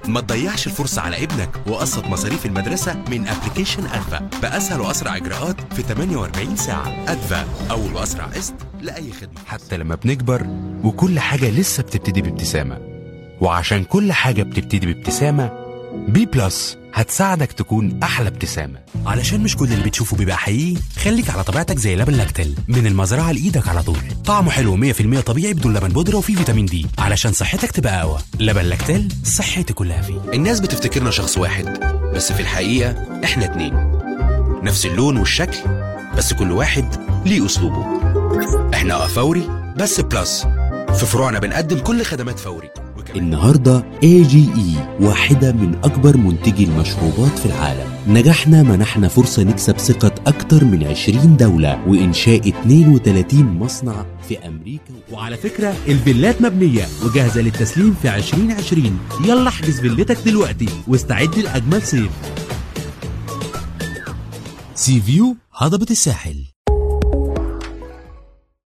ما تضيعش الفرصة على ابنك وقسط مصاريف المدرسة من ابلكيشن أدفا بأسهل وأسرع إجراءات في 48 ساعة أدفا أول وأسرع قسط لأي خدمة حتى لما بنكبر وكل حاجة لسه بتبتدي بابتسامة وعشان كل حاجة بتبتدي بابتسامة بي بلس هتساعدك تكون أحلى ابتسامة علشان مش كل اللي بتشوفه بيبقى حقيقي خليك على طبيعتك زي لبن لاكتل من المزرعه لايدك على طول طعمه حلو 100% طبيعي بدون لبن بودره وفيه فيتامين دي علشان صحتك تبقى اقوى لبن لاكتل صحتي كلها فيه الناس بتفتكرنا شخص واحد بس في الحقيقة إحنا اتنين نفس اللون والشكل بس كل واحد ليه أسلوبه إحنا فوري بس بلس في فروعنا بنقدم كل خدمات فوري وكمان النهاردة AGE واحدة من أكبر منتجي المشروبات في العالم نجحنا منحنا فرصة نكسب ثقة أكتر من 20 دولة وإنشاء 32 مصنع في أمريكا وعلى فكرة الفيلات مبنية وجاهزة للتسليم في 2020 يلا احجز فيلتك دلوقتي واستعد لأجمل صيف سي فيو هضبة الساحل